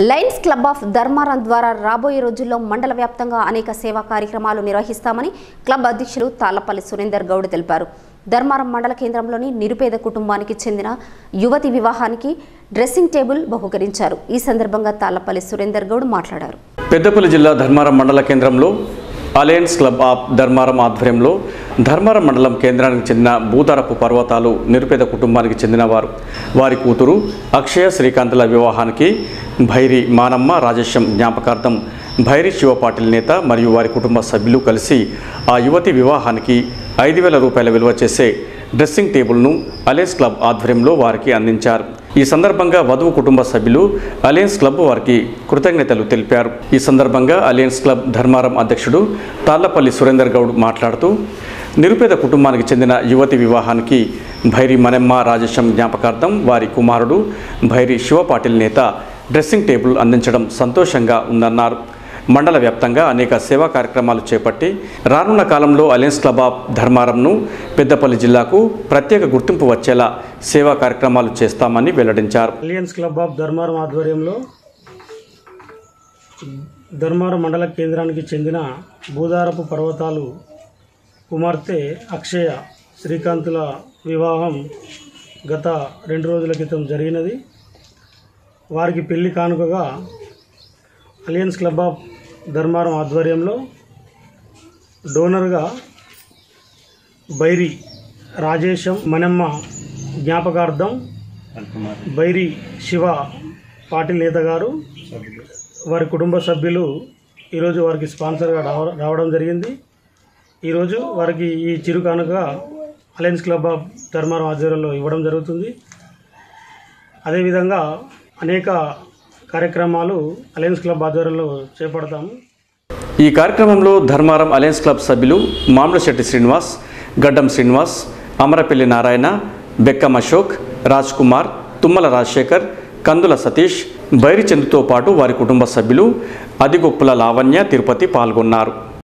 Lions club of Dharmaram ద్వారా రాబోయే రోజుల్లో మండల వ్యాప్తంగా అనేక సేవా కార్యక్రమాలు నిర్వహిస్తామని క్లబ్ అధ్యక్షులు తాళ్లపల్లి సురేందర్ గౌడ్ తెలిపారు ధర్మారం మండల కేంద్రంలోని నిరుపేద కుటుంబానికి చెందిన యువతి వివాహానికి డ్రెస్సింగ్ టేబుల్ బహుకరించారు ఈ సందర్భంగా తాళ్లపల్లి సురేందర్ గౌడ్ మాట్లాడారు పెద్దపల్లి జిల్లా ధర్మారం మండల కేంద్రంలో అలయన్స్ క్లబ్ ఆఫ్ ధర్మారం ఆధ్వర్యంలో ధర్మారం మండలం కేంద్రానికి చెందిన భూతారపు పర్వతాలు నిరుపేద కుటుంబానికి చెందినవారు వారి కూతురు అక్షయ శ్రీకాంతుల వివాహానికి భైరి మానమ్మ రాజేశం జ్ఞాపకార్థం భైరి శివపాటిల్ నేత మరియు వారి కుటుంబ సభ్యులు కలిసి ఆ యువతి వివాహానికి ఐదు వేల రూపాయల విలువ చేసే డ్రెస్సింగ్ టేబుల్ను అలయన్స్ క్లబ్ ఆధ్వర్యంలో వారికి అందించారు ఈ సందర్భంగా వధువు కుటుంబ సభ్యులు అలయన్స్ క్లబ్ వారికి కృతజ్ఞతలు తెలిపారు ఈ సందర్భంగా అలయన్స్ క్లబ్ ధర్మారం అధ్యక్షుడు తాళ్లపల్లి సురేందర్ గౌడ్ మాట్లాడుతూ నిరుపేద కుటుంబానికి చెందిన యువతి వివాహానికి భైరి మనెమ్మ రాజేశం జ్ఞాపకార్థం వారి కుమారుడు భైరి శివపాటిల్ నేత డ్రెస్సింగ్ టేబుల్ అందించడం సంతోషంగా ఉందన్నారు మండల వ్యాప్తంగా అనేక సేవా కార్యక్రమాలు చేపట్టి రానున్న కాలంలో అలయన్స్ క్లబ్ ఆఫ్ ధర్మారంను పెద్దపల్లి జిల్లాకు ప్రత్యేక గుర్తింపు వచ్చేలా సేవా కార్యక్రమాలు చేస్తామని వెల్లడించారు అలియన్స్ క్లబ్ ఆఫ్ ధర్మారం ఆధ్వర్యంలో ధర్మారం మండల కేంద్రానికి చెందిన భూదారపు పర్వతాలు కుమార్తె అక్షయ శ్రీకాంతుల వివాహం గత రెండు రోజుల క్రితం జరిగినది వారికి పెళ్లి కానుకగా అలియన్స్ క్లబ్ ఆఫ్ ధర్మారం ఆధ్వర్యంలో డోనర్గా బైరి రాజేశం మనమ్మ జ్ఞాపకార్థం బైరి శివ పాటిల్ నేత గారు వారి కుటుంబ సభ్యులు ఈరోజు వారికి స్పాన్సర్గా రావ- రావడం జరిగింది ఈరోజు వారికి ఈ చిరు కానుక అలయన్స్ క్లబ్ ఆఫ్ ధర్మారం ఆధ్వర్యంలో ఇవ్వడం జరుగుతుంది అదేవిధంగా అనేక కార్యక్రమాలు అలయన్స్ క్లబ్ ఆధ్వర్యంలో చేపడతాము ఈ కార్యక్రమంలో ధర్మారం అలయన్స్ క్లబ్ సభ్యులు మామిడిశెట్టి శ్రీనివాస్ గడ్డం శ్రీనివాస్ అమరపల్లి నారాయణ బెక్కం అశోక్ రాజ్ కుమార్ తుమ్మల రాజశేఖర్ కందుల సతీష్ బైరిచందుతో పాటు వారి కుటుంబ సభ్యులు అదిగొప్పుల లావణ్య తిరుపతి పాల్గొన్నారు